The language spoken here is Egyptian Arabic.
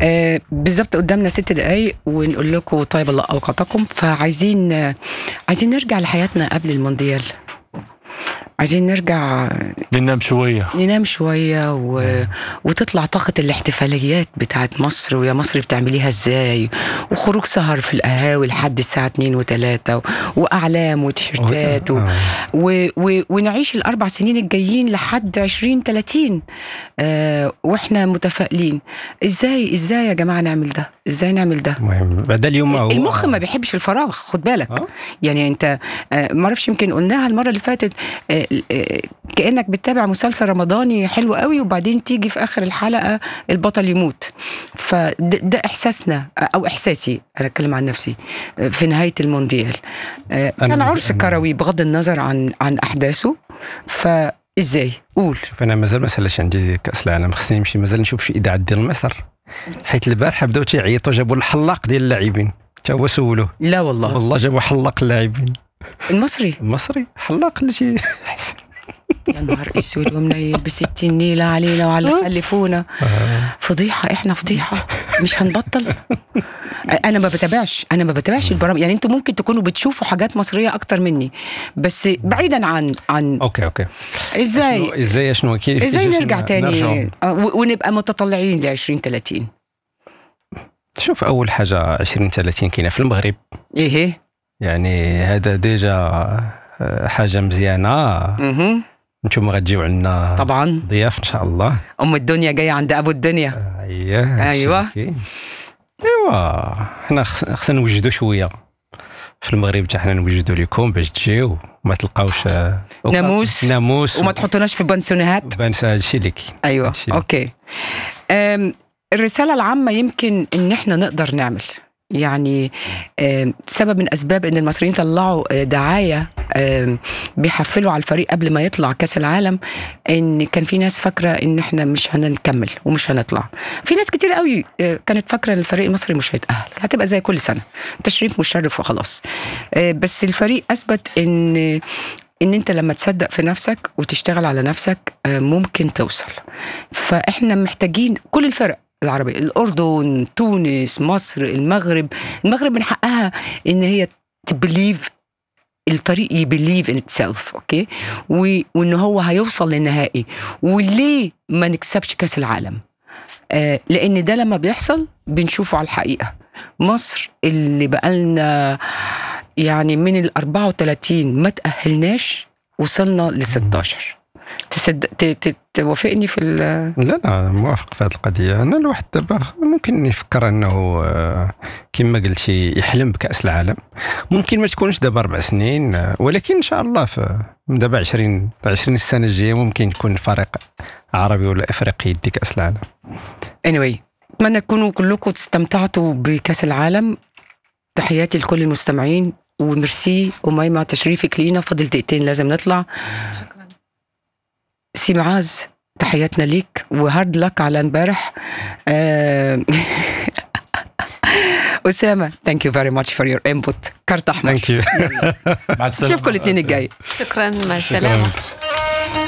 آه بالظبط قدامنا ست دقايق ونقول لكم طيب الله اوقاتكم فعايزين آه عايزين نرجع لحياتنا قبل المونديال عايزين نرجع ننام شويه ننام شوية و... وتطلع طاقة الاحتفاليات بتاعت مصر ويا مصر بتعمليها ازاي وخروج سهر في القهاوي لحد الساعة 2 و3 و... وأعلام وتيشيرتات و... و... و... ونعيش الأربع سنين الجايين لحد 20 30 آه واحنا متفائلين ازاي ازاي يا جماعة نعمل ده ازاي نعمل ده المهم بعد اليوم هو المخ ما بيحبش الفراغ خد بالك آه. يعني انت آه، ما اعرفش يمكن قلناها المره اللي فاتت آه، آه، كانك بتتابع مسلسل رمضاني حلو قوي وبعدين تيجي في اخر الحلقه البطل يموت فده ده احساسنا آه، او احساسي انا اتكلم عن نفسي آه، في نهايه المونديال آه، أنا كان مز- عرس كروي بغض النظر عن عن احداثه فازاي قول شوف انا مازال ما سالاش عندي كاس العالم خصني نمشي مازال نشوف شي اذاعه ديال مصر حيت البارحه بداو تيعيطوا جابوا الحلاق ديال اللاعبين حتى هو سولوه لا والله والله جابوا حلاق اللاعبين المصري المصري حلاق اللي تي يا نهار اسود ومنيل ب 60 نيله علينا وعلى اللي خلفونا فضيحه احنا فضيحه مش هنبطل انا ما بتابعش انا ما بتابعش البرامج يعني انتوا ممكن تكونوا بتشوفوا حاجات مصريه اكتر مني بس بعيدا عن عن اوكي اوكي ازاي شنو- ازاي شنو كاين ازاي كيفاش نرجع ن- تاني نرجعوا؟ آه، و- ونبقى متطلعين ل 20 30 شوف اول حاجه 20 30 كاينه في المغرب ايه يعني هذا ديجا آه، حاجه مزيانه اها نتوما غتجيو عندنا طبعا ضياف ان شاء الله ام الدنيا جايه عند ابو الدنيا آه، اييه هادشي أيوة. اللي كاين. ايوا حنا خص- خصنا نوجدوا شويه في المغرب حتى حنا نوجدوا لكم باش تجيو ما تلقاوش آه، وك- ناموس. ناموس وما تحطوناش في بنسونات بانس هادشي اللي كاين ايوه هادشي. اوكي أم، الرساله العامه يمكن ان احنا نقدر نعمل يعني أم، سبب من اسباب ان المصريين طلعوا آه، دعايه أم، بيحفلوا على الفريق قبل ما يطلع كاس العالم ان كان في ناس فاكره ان احنا مش هنكمل ومش هنطلع في ناس كتير قوي آه، كانت فاكره ان الفريق المصري مش هيتاهل هتبقى زي كل سنه تشريف مشرف وخلاص آه، بس الفريق اثبت ان ان انت لما تصدق في نفسك وتشتغل على نفسك آه، ممكن توصل فاحنا محتاجين كل الفرق العربية الأردن تونس مصر المغرب المغرب من حقها إن هي تبليف الفريق يبليف ان اتسيلف اوكي و- وان هو هيوصل للنهائي وليه ما نكسبش كاس العالم آه لان ده لما بيحصل بنشوفه على الحقيقه مصر اللي بقالنا يعني من ال 34 ما تاهلناش وصلنا ل 16 تصدق ت- ت- توافقني في ال- لا لا موافق في هذه القضيه انا الواحد دابا ممكن يفكر انه آه، كما قلتي يحلم بكاس العالم ممكن ما تكونش دابا اربع سنين آه، ولكن ان شاء الله في من دابا 20 20 السنه الجايه ممكن يكون فريق عربي ولا افريقي يدي كاس العالم anyway اتمنى تكونوا كلكم استمتعتوا بكاس العالم تحياتي لكل المستمعين وميرسي أميمة تشريفك لينا فاضل دقيقتين لازم نطلع سي معاذ تحياتنا ليك وهارد لك على امبارح آه، أسامة ثانك يو فيري ماتش فور يور انبوت كارت أحمر ثانك يو مع السلامه نشوفكم الاثنين الجاي شكرا مع السلامه